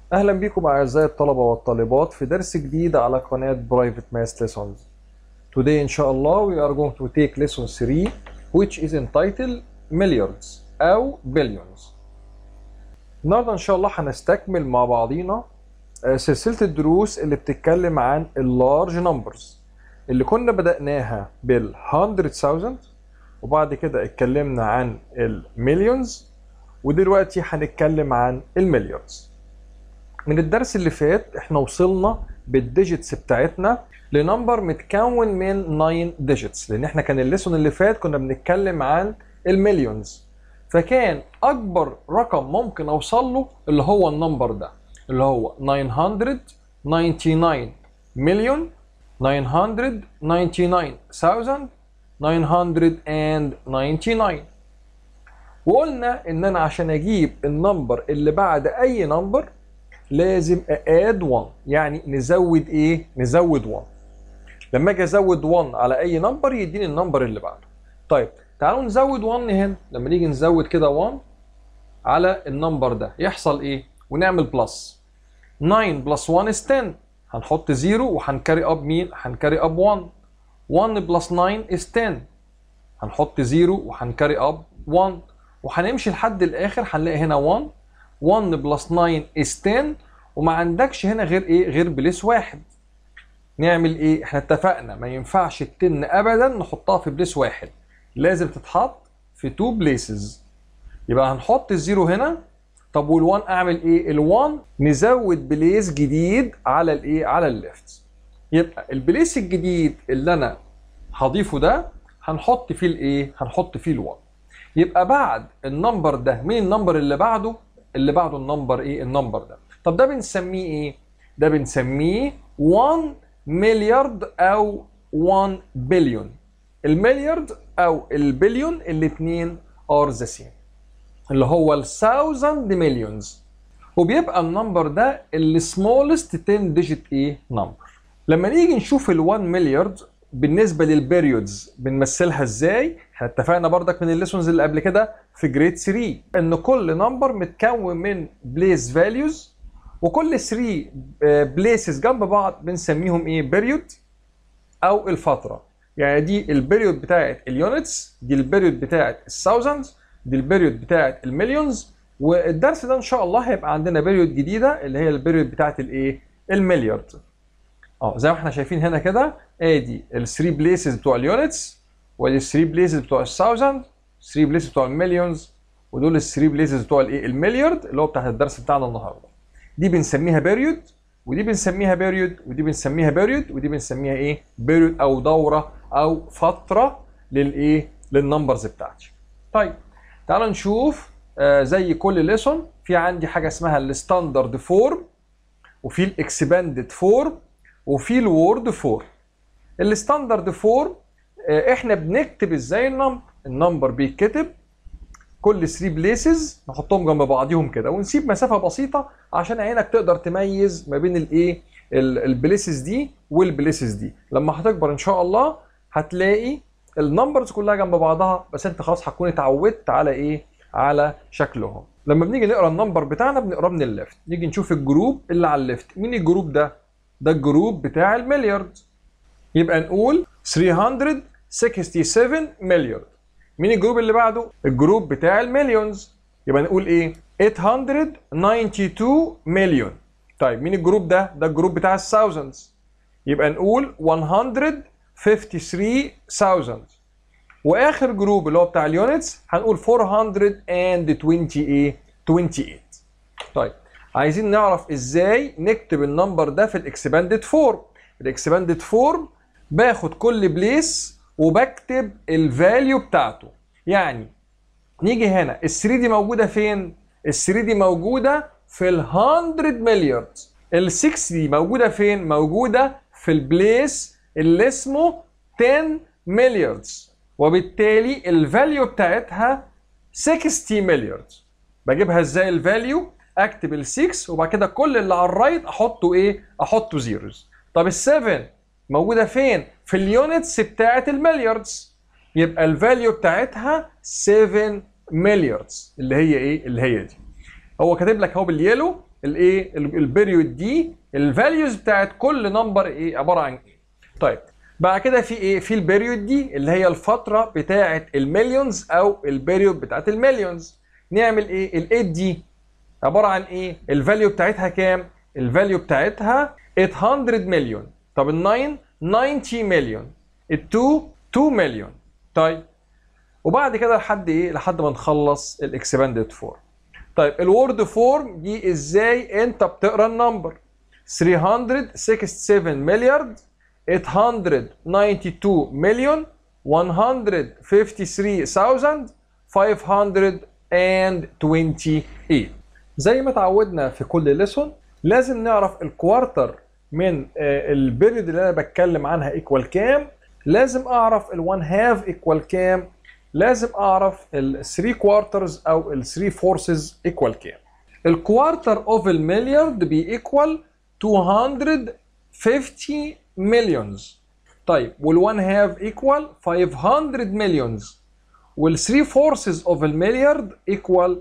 أهلا بكم أعزائي الطلبة والطالبات في درس جديد على قناة Private Math Lessons. Today إن شاء الله we are going to take lesson 3 which is entitled Milliards أو Billions. النهارده إن شاء الله هنستكمل مع بعضينا آه، سلسلة الدروس اللي بتتكلم عن اللارج نمبرز اللي كنا بدأناها بال 100,000 وبعد كده اتكلمنا عن المليونز ودلوقتي هنتكلم عن المليارز. من الدرس اللي فات احنا وصلنا بالديجيتس بتاعتنا لنمبر متكون من 9 ديجيتس لان احنا كان الليسون اللي فات كنا بنتكلم عن المليونز فكان اكبر رقم ممكن اوصل له اللي هو النمبر ده اللي هو 999 مليون 999999 وقلنا ان انا عشان اجيب النمبر اللي بعد اي نمبر لازم اد 1 يعني نزود ايه نزود 1 لما اجي ازود 1 على اي نمبر يديني النمبر اللي بعده طيب تعالوا نزود 1 هنا لما نيجي نزود كده 1 على النمبر ده يحصل ايه ونعمل بلس 9 بلس 1 is 10 هنحط 0 وهنكاري اب مين هنكاري اب 1 1 بلس 9 is 10 هنحط 0 وهنكاري اب 1 وهنمشي لحد الاخر هنلاقي هنا 1 1 بلس 9 is 10 وما عندكش هنا غير ايه غير بليس واحد نعمل ايه احنا اتفقنا ما ينفعش التن ابدا نحطها في بليس واحد لازم تتحط في تو بليسز يبقى هنحط الزيرو هنا طب وال1 اعمل ايه ال1 نزود بليس جديد على الايه على الليفت يبقى البليس الجديد اللي انا هضيفه ده هنحط فيه الايه هنحط فيه ال1 يبقى بعد النمبر ده مين النمبر اللي بعده اللي بعده النمبر ايه النمبر ده طب ده بنسميه ايه ده بنسميه 1 مليارد او 1 بليون المليارد او البليون الاثنين ار ذا سيم اللي هو ال 1000 مليونز وبيبقى النمبر ده السمولست 10 ديجيت ايه نمبر لما نيجي نشوف ال 1 مليارد بالنسبه للبيريودز بنمثلها ازاي احنا اتفقنا بردك من الليسونز اللي قبل كده في جريد 3 ان كل نمبر متكون من بليس فاليوز وكل 3 بليسز جنب بعض بنسميهم ايه بيريود او الفتره يعني دي البيريود بتاعت اليونتس دي البيريود بتاعت الثاوزندز دي البيريود بتاعت المليونز والدرس ده ان شاء الله هيبقى عندنا بيريود جديده اللي هي البيريود بتاعت الايه المليارد اه زي ما احنا شايفين هنا كده ادي ال 3 بليسز بتوع اليونتس وادي ال 3 بليسز بتوع الثاوزند 3 بليسز بتوع المليونز ودول ال 3 بليسز بتوع الايه المليارد اللي هو بتاعت الدرس بتاعنا النهارده دي بنسميها بيريود ودي بنسميها بيريود ودي بنسميها بيريود ودي بنسميها ايه بيريود او دوره او فتره للايه للنمبرز بتاعتي طيب تعالوا نشوف آه زي كل ليسون في عندي حاجه اسمها الستاندرد فورم وفي الاكسباندد فورم وفي الوورد فورم الستاندرد فورم آه احنا بنكتب ازاي النمبر النمبر بيتكتب كل 3 بليسز نحطهم جنب بعضيهم كده ونسيب مسافه بسيطه عشان عينك تقدر تميز ما بين الايه البليسز دي والبليسز دي لما هتكبر ان شاء الله هتلاقي النمبرز كلها جنب بعضها بس انت خلاص هتكون اتعودت على ايه على شكلهم لما بنيجي نقرا النمبر بتاعنا بنقراه من الليفت نيجي نشوف الجروب اللي على الليفت مين الجروب ده ده الجروب بتاع المليارد يبقى نقول 367 مليارد مين الجروب اللي بعده الجروب بتاع المليونز يبقى نقول ايه 892 مليون طيب مين الجروب ده ده الجروب بتاع الثاوزندز يبقى نقول 153000 واخر جروب اللي هو بتاع اليونتس هنقول 428 ايه 28 طيب عايزين نعرف ازاي نكتب النمبر ده في الاكسباندد فورم الاكسباندد فورم باخد كل بليس وبكتب الفاليو بتاعته يعني نيجي هنا ال 3 دي موجوده فين ال 3 دي موجوده في ال 100 مليارد ال 6 دي موجوده فين موجوده في البليس اللي اسمه 10 ملياردز وبالتالي الفاليو بتاعتها 60 مليارد بجيبها ازاي الفاليو اكتب ال 6 وبعد كده كل اللي على الرايت احطه ايه احطه زيروز طب ال 7 موجوده فين في اليونتس بتاعه الملياردز يبقى الفاليو بتاعتها 7 ملياردز اللي هي ايه اللي هي دي هو كاتب لك اهو باليلو الايه البيريود دي الفاليوز بتاعت كل نمبر ايه عباره عن ايه طيب بعد كده في ايه في البيريود دي اللي هي الفتره بتاعت المليونز او البيريود بتاعت المليونز نعمل ايه ال8 دي عباره عن ايه الفاليو بتاعتها كام الفاليو بتاعتها 800 مليون طب ال9 90 مليون ال2 2 مليون طيب وبعد كده لحد ايه لحد ما نخلص الاكسباندد فورم طيب الوورد فورم دي ازاي انت بتقرا النمبر 367 مليارد 892 مليون 153528 زي ما اتعودنا في كل ليسون لازم نعرف الكوارتر من البيريود اللي انا بتكلم عنها ايكوال كام لازم اعرف ال1 هاف ايكوال كام لازم اعرف ال3 كوارترز او ال3 فورسز ايكوال كام الكوارتر اوف المليارد بيكوال 250 مليونز طيب وال1 هاف ايكوال 500 مليونز وال3 فورسز اوف المليارد ايكوال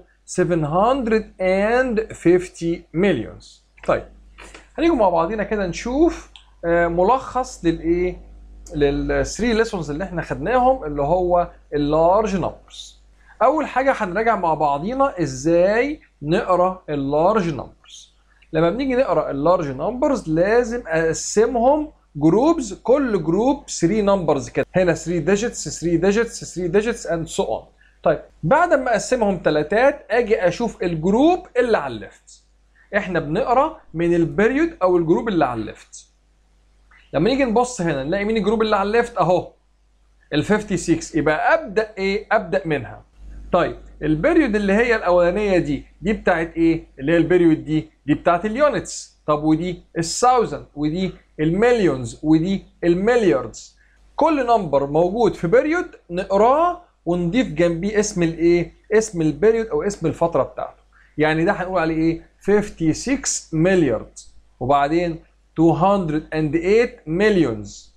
750 مليونز طيب هنيجي مع بعضينا كده نشوف ملخص للايه للثري ليسونز اللي احنا خدناهم اللي هو اللارج نمبرز اول حاجه هنراجع مع بعضينا ازاي نقرا اللارج نمبرز لما بنيجي نقرا اللارج نمبرز لازم اقسمهم جروبز كل جروب 3 نمبرز كده هنا 3 ديجيتس 3 ديجيتس 3 ديجيتس اند سو اون طيب بعد ما اقسمهم تلاتات اجي اشوف الجروب اللي على الليفت احنا بنقرا من البريود او الجروب اللي على الليفت لما نيجي نبص هنا نلاقي مين الجروب اللي على الليفت اهو ال 56 يبقى ابدا ايه ابدا منها طيب البريود اللي هي الاولانيه دي دي بتاعت ايه اللي هي البريود دي دي بتاعت اليونتس طب ودي الثاوزند ودي المليونز ودي الملياردز كل نمبر موجود في بيريود نقراه ونضيف جنبيه اسم الايه اسم البيريود او اسم الفتره بتاعته يعني ده هنقول عليه ايه 56 مليارد وبعدين 208 millions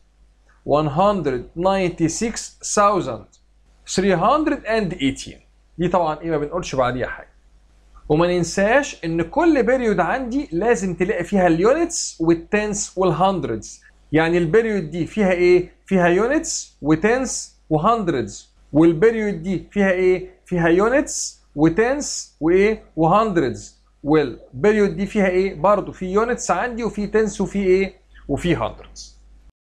196,000 318 دي طبعا ايه ما بنقولش بعديها حاجه وما ننساش ان كل بيريود عندي لازم تلاقي فيها اليونتس والتنس والهندردز يعني البيريود دي فيها ايه فيها يونتس وتنس وهندردز والبيريود دي فيها ايه فيها يونتس وتنس وايه وهندردز والبيريود دي فيها ايه برضو في يونتس عندي وفي تنس وفي ايه وفي هندردز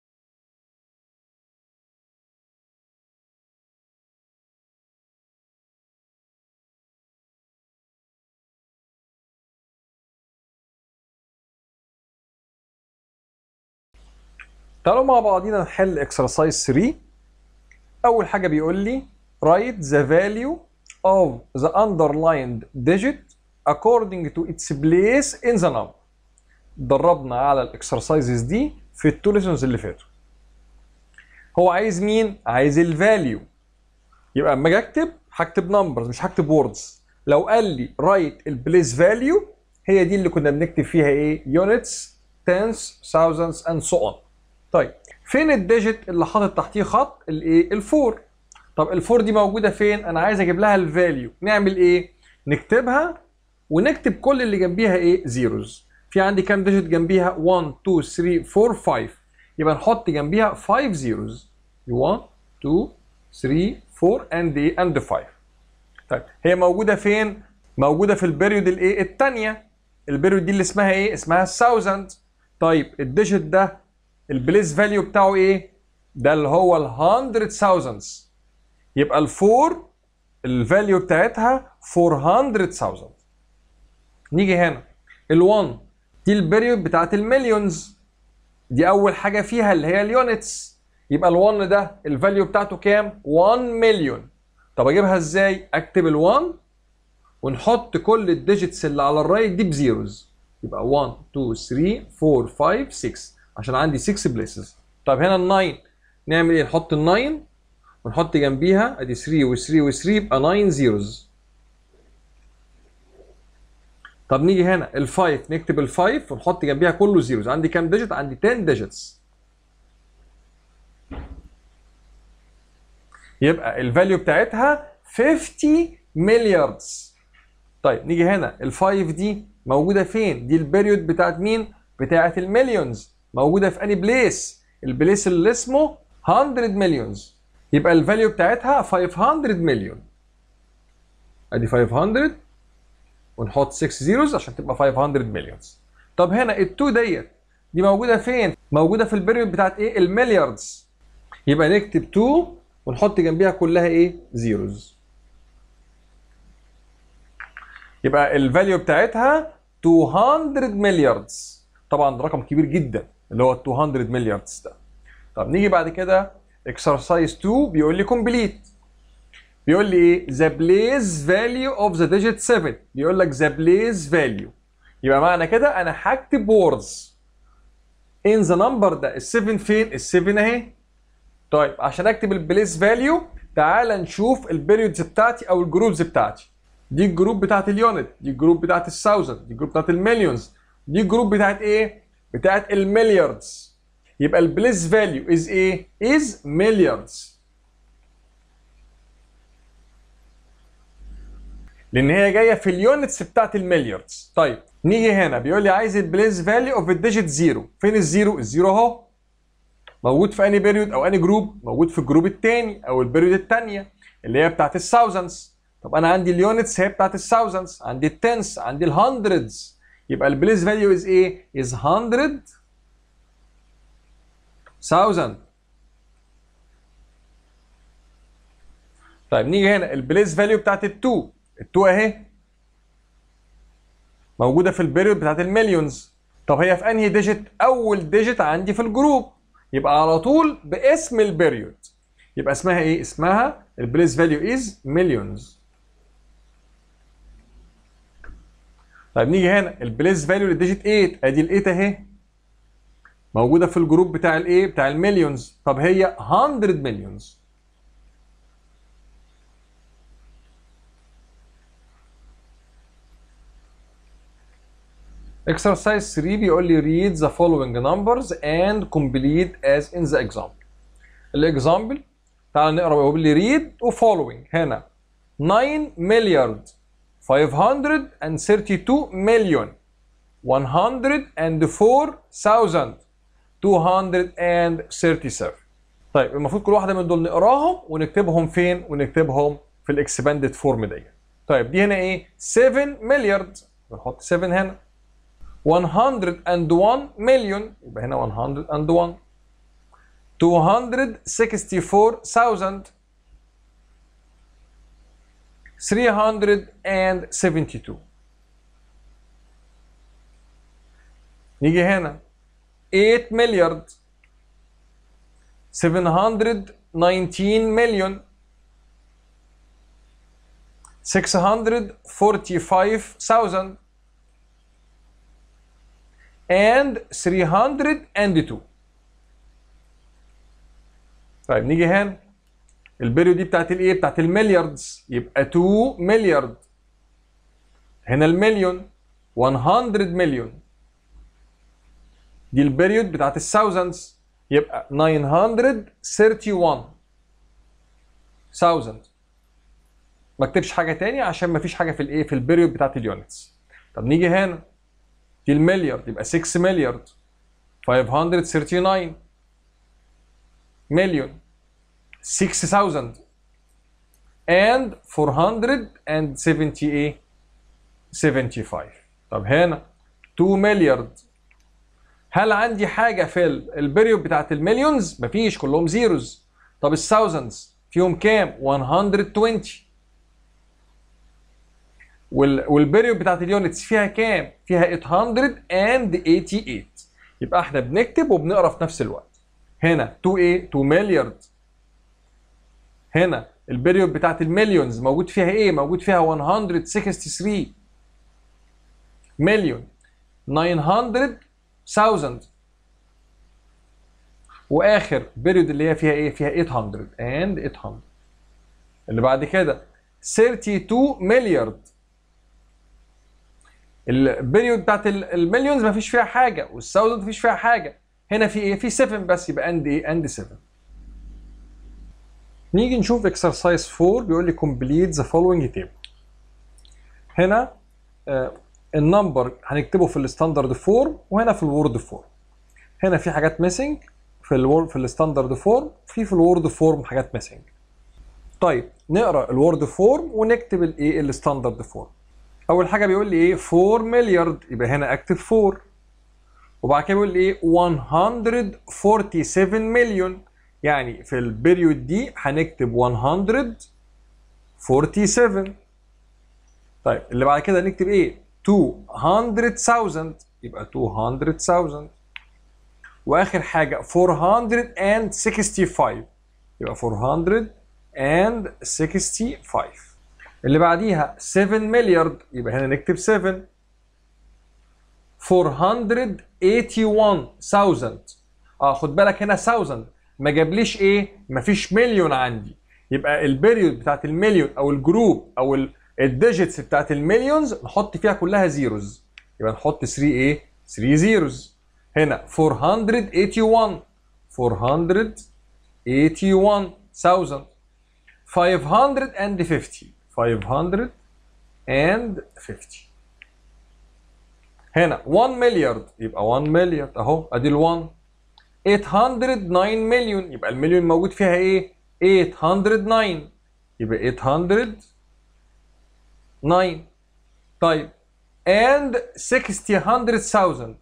تعالوا مع بعضينا نحل اكسرسايز 3 اول حاجه بيقول لي write the value of the underlined digit according to its place in the number دربنا على الاكسرسايزز دي في التو ليسونز اللي فاتوا هو عايز مين عايز الفاليو يبقى اما اجي اكتب هكتب نمبرز مش هكتب ووردز لو قال لي رايت البليس فاليو هي دي اللي كنا بنكتب فيها ايه يونتس تنس thousands اند سو اون طيب فين الديجيت اللي حاطط تحتيه خط الايه الفور طب الفور دي موجوده فين انا عايز اجيب لها الفاليو نعمل ايه نكتبها ونكتب كل اللي جنبيها ايه زيروز في عندي كام ديجيت جنبيها 1 2 3 4 5 يبقى نحط جنبيها 5 زيروز 1 2 3 4 اند ايه اند 5 طيب هي موجوده فين موجوده في البيريود الايه الثانيه البيريود دي اللي اسمها ايه اسمها 1000 طيب الديجيت ده البليس فاليو بتاعه ايه ده اللي هو ال 100,000 يبقى الفور الفاليو بتاعتها 400,000 نيجي هنا ال1 دي البيريود بتاعت المليونز دي اول حاجه فيها اللي هي اليونتس يبقى ال1 ده الفاليو بتاعته كام 1 مليون طب اجيبها ازاي اكتب ال1 ونحط كل الديجيتس اللي على الرايت دي بزيروز يبقى 1 2 3 4 5 6 عشان عندي 6 بليسز طب هنا ال9 نعمل ايه نحط ال9 ونحط جنبيها ادي 3 و3 و3 يبقى 9 زيروز طب نيجي هنا ال5 نكتب ال5 ونحط جنبيها كله زيروز عندي كام ديجيت عندي 10 ديجيتس يبقى الفاليو بتاعتها 50 ملياردز طيب نيجي هنا ال 5 دي موجوده فين دي البيريود بتاعت مين بتاعت المليونز موجوده في اني بليس البليس اللي اسمه 100 مليونز يبقى الفاليو بتاعتها 500 مليون ادي 500 ونحط 6 زيروز عشان تبقى 500 مليونز طب هنا ال 2 ديت دي موجوده فين موجوده في البيريود بتاعت ايه الملياردز يبقى نكتب 2 ونحط جنبيها كلها ايه زيروز يبقى الفاليو بتاعتها 200 ملياردز طبعا رقم كبير جدا اللي هو 200 ملياردز ده طب نيجي بعد كده اكسرسايز 2 بيقول لي كومبليت بيقول لي ايه ذا بليز فاليو اوف ذا ديجيت 7 بيقول لك ذا بليز فاليو يبقى معنى كده انا هكتب ووردز ان ذا نمبر ده ال7 فين ال7 اهي طيب عشان اكتب البليس فاليو تعال نشوف البيريودز بتاعتي او الجروبز بتاعتي دي الجروب بتاعت اليونت دي الجروب بتاعت الثاوزند دي الجروب بتاعت المليونز دي الجروب بتاعت ايه بتاعت الملياردز يبقى البليس فاليو از ايه از ملياردز لان هي جايه في اليونتس بتاعت الملياردز طيب نيجي هنا بيقول لي عايز البليس فاليو اوف الديجيت زيرو فين الزيرو الزيرو اهو موجود في اني بيريود او اني جروب موجود في الجروب الثاني او البيريود الثانيه اللي هي بتاعت الثاوزندز طب انا عندي اليونتس هي بتاعت الثاوزندز عندي التنس عندي الهندردز يبقى البليس فاليو از ايه از 100 1000 طيب نيجي هنا البليس فاليو بتاعت ال2 ال2 اهي موجوده في البيريود بتاعت المليونز طب هي في انهي ديجيت اول ديجيت عندي في الجروب يبقى على طول باسم البيريود يبقى اسمها ايه اسمها البليس فاليو از مليونز طيب نيجي هنا البليس فاليو للديجيت 8 ادي ال 8 اهي موجوده في الجروب بتاع الايه بتاع المليونز طب هي 100 مليونز Exercise 3 بيقول لي read the following numbers and complete as in the example. الاكزامبل تعال نقرا بيقول لي read و following هنا 9 مليارد 532 مليون 104237 طيب المفروض كل واحده من دول نقراهم ونكتبهم فين ونكتبهم في الاكسباندد فورم دي طيب دي هنا ايه 7 مليارد بنحط 7 هنا 101 مليون يبقى هنا 101 264,000 372 نيجي هنا 8 مليارد 719 مليون 645,000 and 302 طيب نيجي هنا البيريو دي بتاعت الايه بتاعت الملياردز يبقى 2 مليارد هنا المليون 100 مليون دي البيريود بتاعت الثاوزندز يبقى 931 1000 ما اكتبش حاجه تاني عشان ما فيش حاجه في الايه في البيريود بتاعت اليونتس طب نيجي هنا دي المليارد يبقى 6 مليارد 539 مليون 6000 and 470 ايه 75 طب هنا 2 مليارد هل عندي حاجه في البريود بتاعت المليونز مفيش كلهم زيروز طب الثاوزندز فيهم كام 120 والبريود بتاعت اليونتس فيها كام فيها 888 يبقى احنا بنكتب وبنقرا في نفس الوقت هنا 2 ايه 2 مليارد هنا البريود بتاعت المليونز موجود فيها ايه موجود فيها 163 مليون 900 1000 واخر بيريود اللي هي فيها ايه فيها 800 and 800 اللي بعد كده 32 مليارد البيريود بتاعت المليونز ما فيش فيها حاجه والثاوزند ما فيش فيها حاجه هنا في ايه في 7 بس يبقى اند ايه اند 7 نيجي نشوف اكسرسايز 4 بيقول لي complete the following table هنا آه النمبر هنكتبه في الستاندرد فورم وهنا في الوورد فورم هنا في حاجات ميسنج في الوورد في الستاندرد فورم في في الوورد فورم حاجات ميسنج طيب نقرا الوورد فورم ونكتب الايه الستاندرد فورم اول حاجه بيقول لي ايه 4 مليار يبقى هنا اكتب 4 وبعد كده بيقول لي ايه 147 مليون يعني في البيريود دي هنكتب 147 طيب اللي بعد كده نكتب ايه 200,000 يبقى 200,000 واخر حاجه 465 يبقى 465 اللي بعديها 7 مليار يبقى هنا نكتب 7 481,000 اه خد بالك هنا 1000 ما جابليش ايه مفيش مليون عندي يبقى البيريود بتاعت المليون او الجروب او الديجيتس بتاعت المليونز نحط فيها كلها زيروز يبقى نحط 3 ايه 3 زيروز هنا 481 481,000 550 550 هنا 1 مليار يبقى 1 مليار اهو ادي ال 1 809 مليون يبقى المليون موجود فيها ايه 809 يبقى 809 طيب and 600,000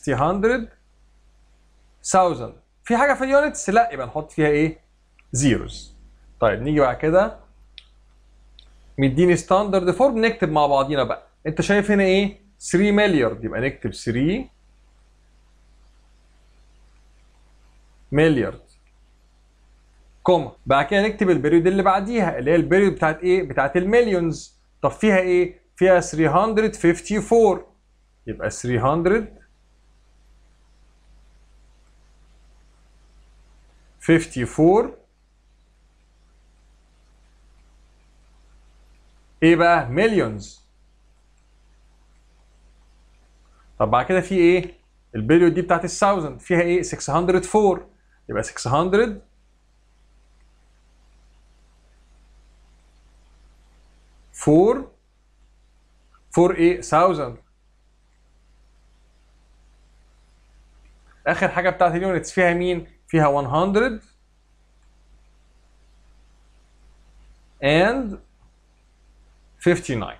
600,000 في حاجه في اليونتس لا يبقى نحط فيها ايه زيروز طيب نيجي بعد كده مديني ستاندرد فورم نكتب مع بعضينا بقى انت شايف هنا ايه 3 مليار يبقى نكتب 3 مليار كوما بعد كده نكتب البريود اللي بعديها اللي هي البريود بتاعت ايه بتاعت المليونز طب فيها ايه فيها 354 يبقى 300 54 ايه بقى مليونز طب بعد كده في ايه البيريود دي بتاعت ال1000 فيها ايه 604 يبقى 600 4 4 ايه 1000 اخر حاجه بتاعت اليونتس فيها مين فيها 100 and 59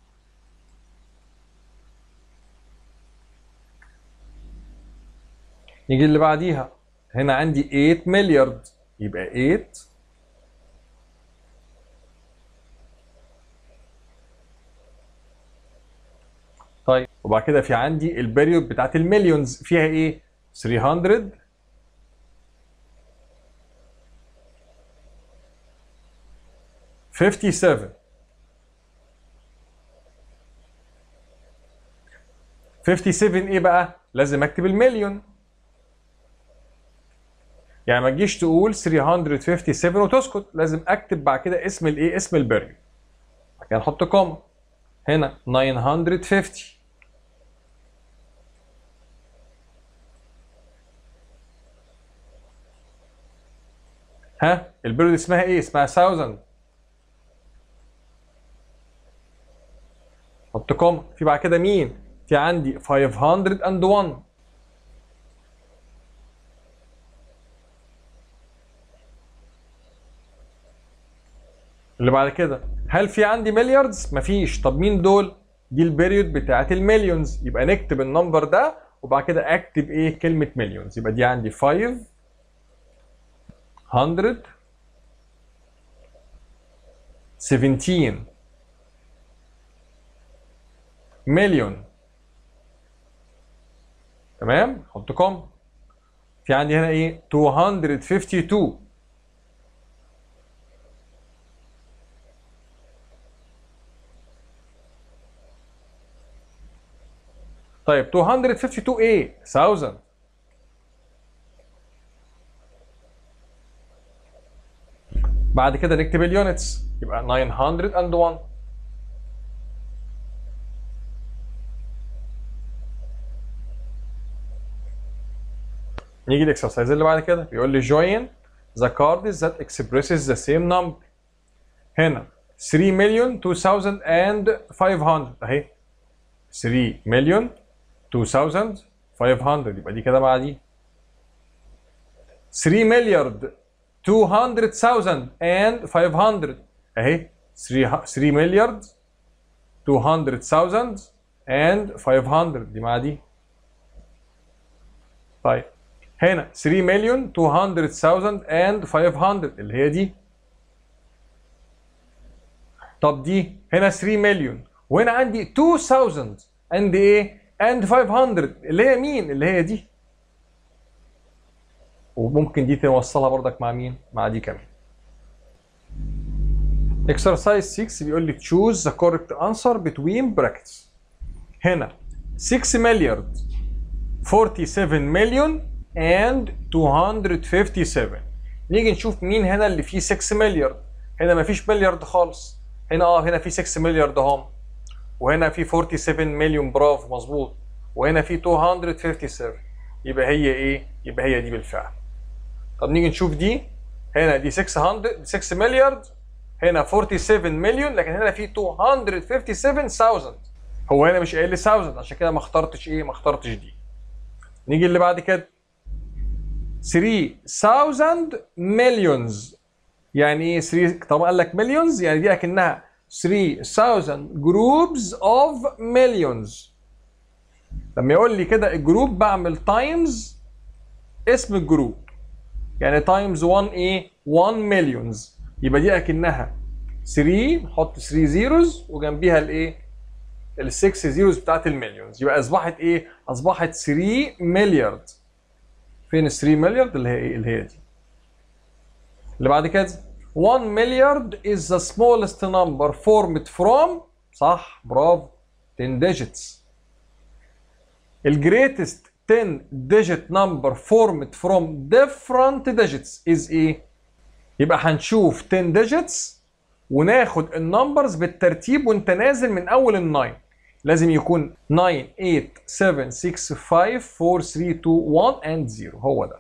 نيجي اللي بعديها هنا عندي 8 مليار يبقى 8 طيب وبعد كده في عندي البريود بتاعت المليونز فيها ايه 300 57 57 ايه بقى لازم اكتب المليون يعني ما تجيش تقول 357 وتسكت لازم اكتب بعد كده اسم الايه اسم البريود بعد كده نحط كوما هنا 950 ها البريود اسمها ايه اسمها 1000 حط كوما في بعد كده مين في عندي 501 اللي بعد كده هل في عندي ملياردز مفيش طب مين دول دي البيريود بتاعت المليونز يبقى نكتب النمبر ده وبعد كده اكتب ايه كلمه مليونز يبقى دي عندي 5 100 17 مليون تمام حط كوم في عندي هنا ايه 252 طيب 252 ايه 1000 بعد كده نكتب اليونتس يبقى 901 نيجي الاكسرسايز اللي بعد كده بيقول لي join the cards that expresses the same number هنا 3 مليون 2500 اهي 3 مليون 2500 يبقى دي كده مع دي 3 مليارد 200,000 and 500 اهي 3 3 مليارد 200,000 and 500 دي مع دي طيب هنا 3 مليون 200,000 and 500 اللي هي دي طب دي هنا 3 مليون وهنا عندي 2000 and ايه and 500 اللي هي مين اللي هي دي وممكن دي توصلها برضك مع مين مع دي كمان exercise 6 بيقول لي choose the correct answer between brackets هنا 6 مليارد 47 مليون and 257 نيجي نشوف مين هنا اللي فيه 6 مليارد هنا مفيش مليارد خالص هنا اه هنا في 6 مليارد اهم وهنا في 47 مليون برافو مظبوط وهنا في 257 يبقى هي ايه يبقى هي دي بالفعل طب نيجي نشوف دي هنا دي 600 6 مليارد هنا 47 مليون لكن هنا في 257000 هو هنا مش قايل لي 1000 عشان كده ما اخترتش ايه ما اخترتش دي نيجي اللي بعد كده 3000 مليونز يعني ايه 3 طب قال لك مليونز يعني دي اكنها 3000 جروبز اوف مليونز لما يقول لي كده الجروب بعمل تايمز اسم الجروب يعني تايمز 1 ايه 1 مليونز يبقى دي اكنها 3 نحط 3 زيروز وجنبيها الايه ال 6 زيروز بتاعت المليونز يبقى اصبحت ايه اصبحت 3 مليارد فين ال 3 مليارد اللي هي ايه اللي هي دي اللي بعد كده 1 مليارد is the smallest number formed from صح برافو 10 digits ال greatest 10 digit number formed from different digits is ايه يبقى هنشوف 10 digits وناخد النمبرز بالترتيب وانت نازل من اول الناين لازم يكون 9 8 7 6 5 4 3 2 1 and 0 هو ده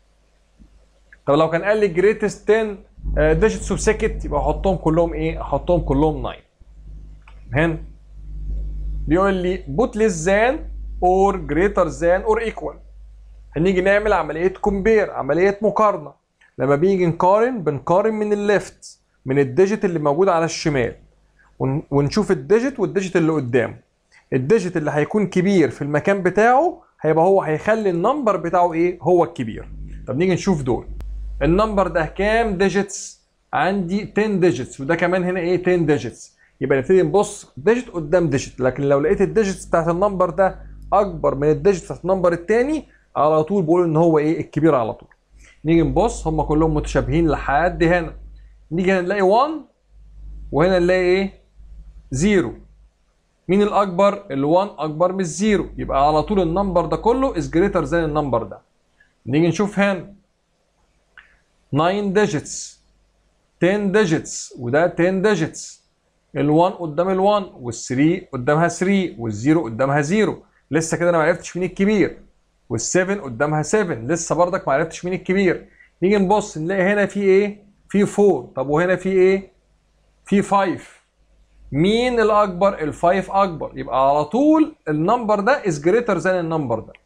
طب لو كان قال لي greatest 10 ديجيتس وسكت يبقى احطهم كلهم ايه احطهم كلهم 9 هنا بيقول لي put less than or greater than or equal هنيجي نعمل عمليه كومبير عمليه مقارنه لما بيجي نقارن بنقارن من الليفت من الديجيت اللي موجود على الشمال ون- ونشوف الديجيت والديجيت اللي قدامه الديجيت اللي هيكون كبير في المكان بتاعه هيبقى هو هيخلي النمبر بتاعه ايه هو الكبير طب نيجي نشوف دول النمبر ده كام ديجيتس عندي 10 ديجيتس وده كمان هنا ايه 10 ديجيتس يبقى نبتدي نبص ديجيت قدام ديجيت لكن لو لقيت الديجيتس بتاعت النمبر ده اكبر من الديجيت بتاعت النمبر الثاني على طول بقول ان هو ايه الكبير على طول نيجي نبص هم كلهم متشابهين لحد هنا نيجي هنا نلاقي 1 وهنا نلاقي ايه 0 مين الاكبر ال1 اكبر من الزيرو يبقى على طول النمبر ده كله is greater than النمبر ده نيجي نشوف هنا 9 digits 10 digits وده 10 digits ال1 قدام ال1 وال3 قدامها 3 وال0 قدامها 0 لسه كده انا ما عرفتش مين الكبير وال7 قدامها 7 لسه برضك ما عرفتش مين الكبير نيجي نبص نلاقي هنا في ايه في 4 طب وهنا في ايه في 5 مين الاكبر الفايف اكبر يبقى على طول النمبر ده is greater than النمبر ده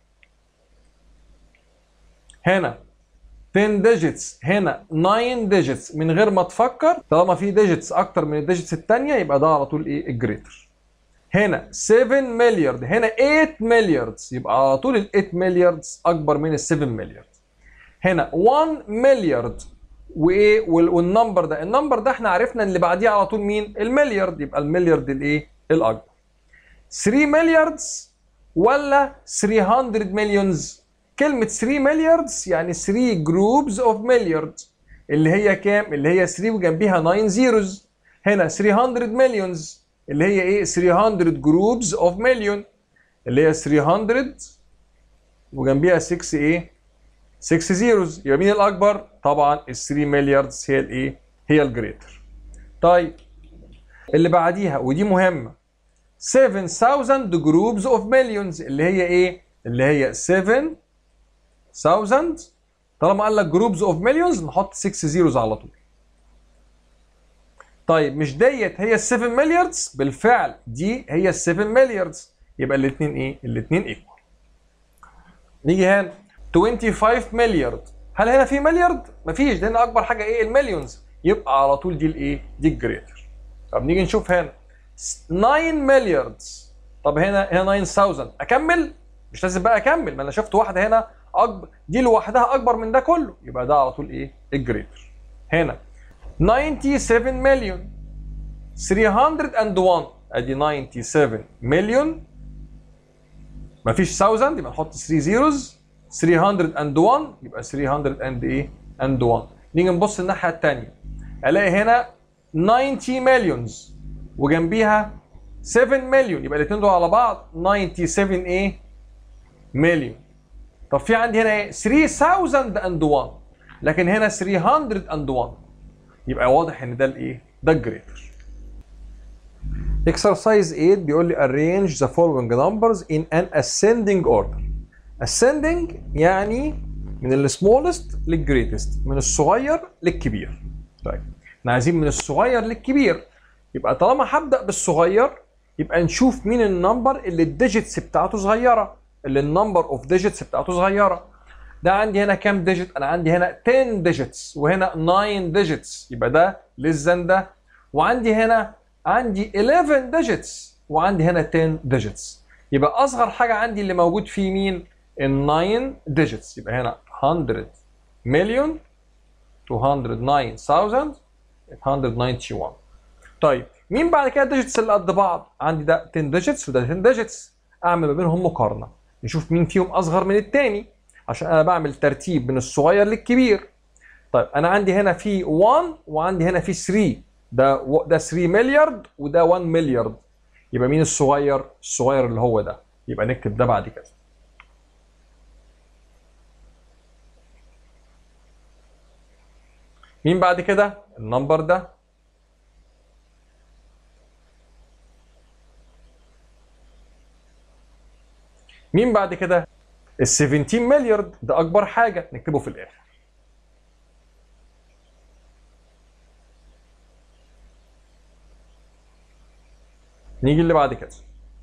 هنا 10 digits هنا 9 digits من غير ما تفكر طالما في digits اكتر من الديجيتس الثانيه يبقى ده على طول ايه الجريتر هنا 7 مليارد هنا 8 مليارد يبقى على طول ال 8 مليارد اكبر من ال 7 مليارد هنا 1 مليارد وايه وال- والنمبر ده النمبر ده احنا عرفنا اللي بعديه على طول مين المليارد يبقى المليارد الايه الاكبر 3 ملياردز ولا 300 مليونز كلمة 3 ملياردز يعني 3 جروبز اوف مليارد اللي هي كام اللي هي 3 وجنبيها 9 زيروز هنا 300 مليونز اللي هي ايه 300 جروبز اوف مليون اللي هي 300 وجنبيها 6 ايه 6 زيروز يبقى مين الاكبر طبعا ال 3 ملياردز هي الايه هي الجريتر طيب اللي بعديها ودي مهمه 7000 جروبز اوف مليونز اللي هي ايه اللي هي 7000 طالما قال لك جروبز اوف مليونز نحط 6 زيروز على طول طيب مش ديت هي ال 7 ملياردز بالفعل دي هي ال 7 ملياردز يبقى الاثنين ايه الاثنين ايكوال نيجي هنا 25 مليارد هل هنا في مليارد مفيش لان اكبر حاجه ايه المليونز يبقى على طول دي الايه دي الجريتر طب نيجي نشوف هنا 9 ملياردز طب هنا هنا 9000 اكمل مش لازم بقى اكمل ما انا شفت واحده هنا اكبر دي لوحدها اكبر من ده كله يبقى ده على طول ايه الجريتر هنا 97 مليون 301 ادي 97 مليون مفيش 1000 يبقى نحط 3 زيروز 301 يبقى 300 اند ايه اند 1 نيجي نبص الناحيه الثانيه الاقي هنا 90 مليونز وجنبيها 7 مليون يبقى الاثنين دول على بعض 97 ايه مليون طب في عندي هنا ايه 3001 لكن هنا 301 يبقى واضح ان ده الايه ده الجريتر Exercise 8 بيقول لي arrange the following numbers in an ascending order. ascending يعني من السمولست للجريتست من الصغير للكبير. طيب احنا عايزين من الصغير للكبير يبقى طالما هبدا بالصغير يبقى نشوف مين النمبر اللي الديجيتس بتاعته صغيره اللي النمبر اوف ديجيتس بتاعته صغيره. ده عندي هنا كام ديجيت؟ انا عندي هنا 10 ديجيتس وهنا 9 ديجيتس يبقى ده less than ده وعندي هنا عندي 11 digits وعندي هنا 10 digits يبقى اصغر حاجه عندي اللي موجود فيه مين ال 9 digits يبقى هنا 100 مليون 209,891 طيب مين بعد كده الديجيتس اللي قد بعض عندي ده 10 digits وده 10 digits اعمل ما بينهم مقارنه نشوف مين فيهم اصغر من الثاني عشان انا بعمل ترتيب من الصغير للكبير طيب انا عندي هنا في 1 وعندي هنا في 3 ده ده 3 مليارد وده 1 مليارد يبقى مين الصغير؟ الصغير اللي هو ده يبقى نكتب ده بعد كده. مين بعد كده؟ النمبر ده مين بعد كده؟ ال 17 مليارد ده اكبر حاجه نكتبه في الاخر. نيجي اللي بعد كده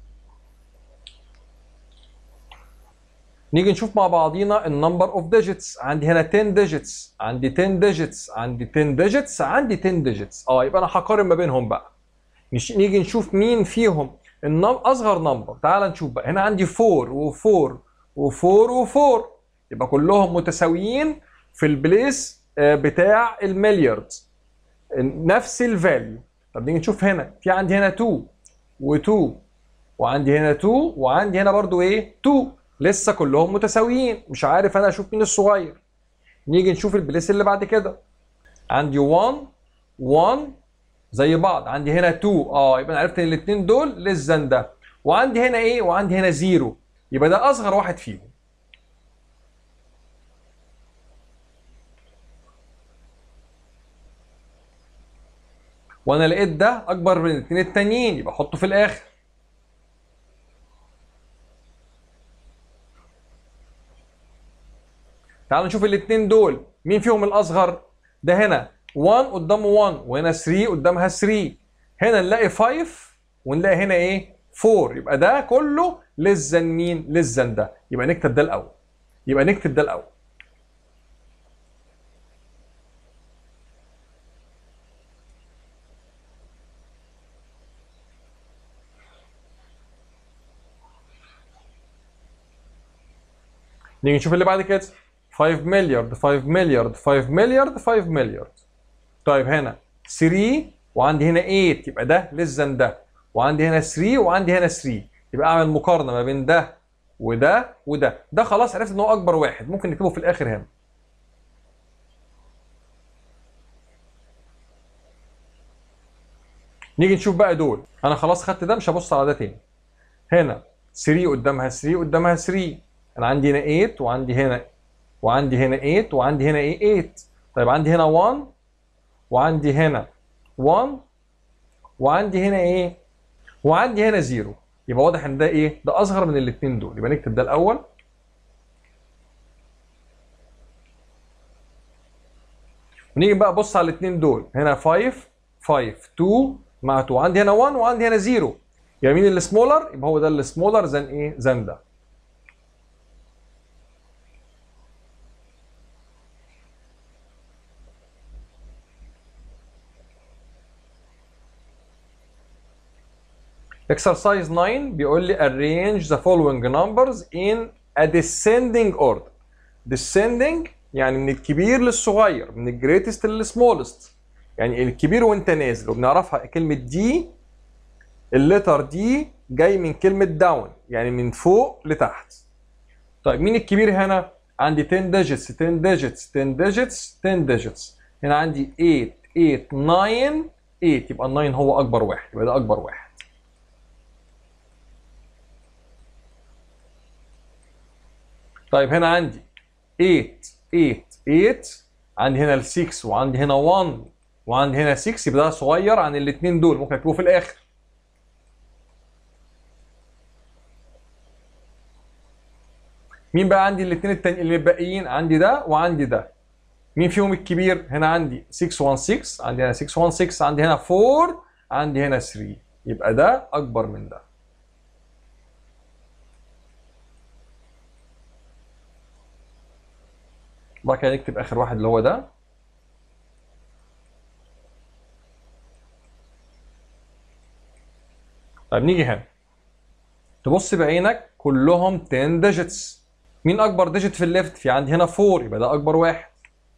نيجي نشوف مع بعضينا النمبر اوف ديجيتس عندي هنا 10 ديجيتس عندي 10 ديجيتس عندي 10 ديجيتس عندي 10 ديجيتس اه يبقى انا هقارن ما بينهم بقى نش- نيجي نشوف مين فيهم النم... اصغر نمبر تعال نشوف بقى هنا عندي 4 و4 و4 و4 يبقى كلهم متساويين في البليس آه، بتاع المليارد نفس الفاليو طب نيجي نشوف هنا في عندي هنا 2 و2 وعندي هنا 2 وعندي هنا برضو ايه 2 لسه كلهم متساويين مش عارف انا اشوف مين الصغير نيجي نشوف البليس اللي بعد كده عندي 1 1 زي بعض عندي هنا 2 اه يبقى انا عرفت ان الاثنين دول ليس ذان ده وعندي هنا ايه وعندي هنا 0 يبقى ده اصغر واحد فيهم وانا لقيت ده اكبر من الاثنين التانيين يبقى احطه في الاخر تعالوا نشوف الاثنين دول مين فيهم الاصغر ده هنا 1 قدامه 1 وهنا 3 قدامها 3 هنا نلاقي 5 ونلاقي هنا ايه 4 يبقى ده كله لزن مين لزن ده يبقى نكتب ده الاول يبقى نكتب ده الاول نيجي نشوف اللي بعد كده 5 مليارد 5 مليارد 5 مليارد 5 مليارد طيب هنا 3 وعندي هنا 8 يبقى ده لزن ده وعندي هنا 3 وعندي هنا 3 يبقى اعمل مقارنه ما بين ده وده وده ده خلاص عرفت ان هو اكبر واحد ممكن نكتبه في الاخر هنا نيجي نشوف بقى دول انا خلاص خدت ده مش هبص على ده تاني هنا 3 قدامها 3 قدامها 3 انا عندي هنا 8 وعندي هنا وعندي هنا 8 وعندي هنا ايه 8 طيب عندي هنا 1 وعندي هنا 1 وعندي هنا ايه وعندي هنا 0 يبقى واضح ان ده ايه ده اصغر من الاثنين دول يبقى نكتب ده الاول ونيجي بقى بص على الاثنين دول هنا 5 5 2 مع 2 عندي هنا 1 وعندي هنا 0 يبقى مين اللي سمولر يبقى هو ده اللي سمولر ذان ايه ذان ده Exercise 9 بيقول لي arrange the following numbers in a descending order. descending يعني من الكبير للصغير من الجريتست للسمولست يعني الكبير وانت نازل وبنعرفها كلمة دي اللتر دي جاي من كلمة داون يعني من فوق لتحت طيب مين الكبير هنا؟ عندي 10 digits 10 digits 10 digits 10 digits هنا عندي 8 8 9 8 يبقى ال 9 هو أكبر واحد يبقى ده أكبر واحد طيب هنا عندي 8 8 8 عندي هنا ال 6 وعندي هنا 1 وعندي هنا 6 يبقى ده صغير عن الاثنين دول ممكن اكتبه في الاخر مين بقى عندي الاثنين التانيين اللي باقيين عندي ده وعندي ده مين فيهم الكبير هنا عندي 616 عندي هنا 616 عندي هنا 4 عندي هنا 3 يبقى ده اكبر من ده وبعد كده نكتب اخر واحد اللي هو ده طيب نيجي هنا تبص بعينك كلهم 10 ديجيتس مين اكبر ديجيت في الليفت في عندي هنا 4 يبقى ده اكبر واحد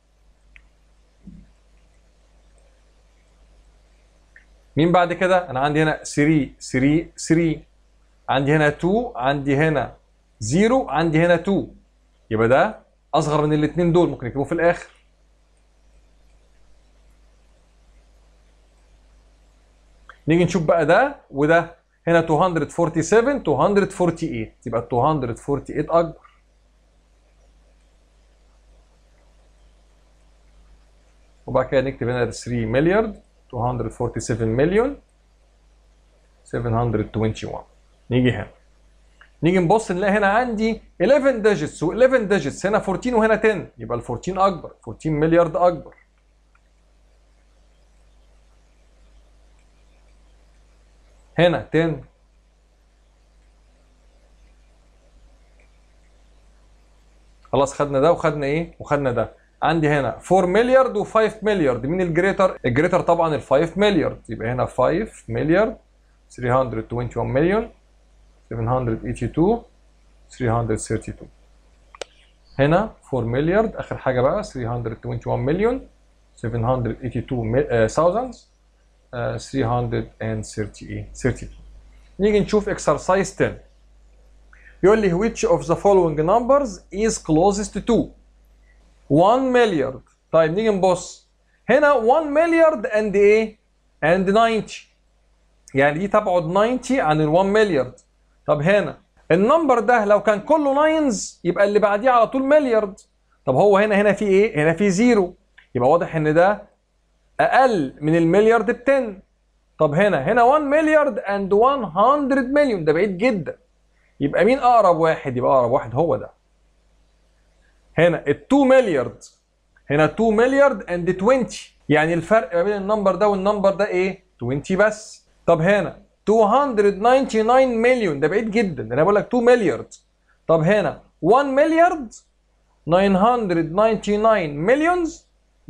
مين بعد كده انا عندي هنا 3 3 3 عندي هنا 2 عندي هنا 0 عندي هنا 2 يبقى ده اصغر من الاثنين دول ممكن نكتبه في الاخر نيجي نشوف بقى ده وده هنا 247 248 يبقى 248 اكبر وبعد كده نكتب هنا 3 مليار 247 مليون 721 نيجي هنا نيجي نبص نلاقي هنا عندي 11 ديجيتس و11 ديجيتس هنا 14 وهنا 10 يبقى ال 14 اكبر 14 مليارد اكبر هنا 10 خلاص خدنا ده وخدنا ايه وخدنا ده عندي هنا 4 مليارد و5 مليارد مين الجريتر الجريتر طبعا ال 5 مليارد يبقى هنا 5 مليارد 321 مليون 782 332 هنا 4 مليارد اخر حاجه بقى 321 مليون 782 thousands 338 32 نيجي نشوف exercise 10 يقول لي which of the following numbers is closest to 1 مليارد طيب نيجي نبص هنا 1 مليارد and ايه and 90 يعني دي تبعد 90 عن ال 1 مليارد طب هنا النمبر ده لو كان كله ناينز يبقى اللي بعديه على طول مليارد طب هو هنا هنا في ايه هنا في زيرو يبقى واضح ان ده اقل من المليارد ب 10 طب هنا هنا 1 مليارد اند 100 مليون ده بعيد جدا يبقى مين اقرب واحد يبقى اقرب واحد هو ده هنا ال 2 مليارد هنا 2 مليارد اند 20 يعني الفرق ما بين النمبر ده والنمبر ده ايه 20 بس طب هنا 299 مليون ده بعيد جدا ده انا بقول لك 2 مليارد طب هنا 1 مليارد 999 مليونز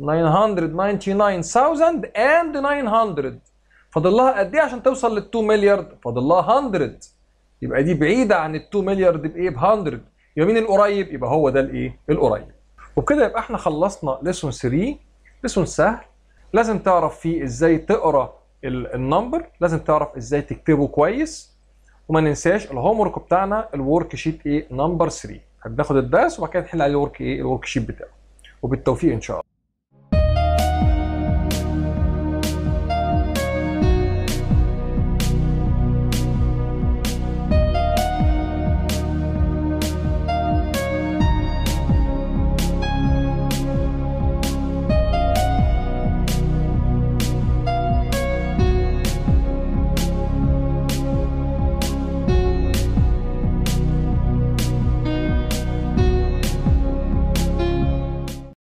999,000 and 900 فاضل لها قد ايه عشان توصل لل 2 مليارد؟ فاضل لها 100 يبقى دي بعيده عن ال 2 مليارد بايه؟ ب 100 يبقى مين القريب؟ يبقى هو ده الايه؟ القريب. وبكده يبقى احنا خلصنا ليسون 3 ليسون سهل لازم تعرف فيه ازاي تقرا النمبر لازم تعرف ازاي تكتبه كويس وما ننساش الهوم ورك بتاعنا الورك شيت ايه نمبر 3 هناخد الدرس وبعد كده نحل عليه الورك ايه الورك شيت بتاعه وبالتوفيق ان شاء الله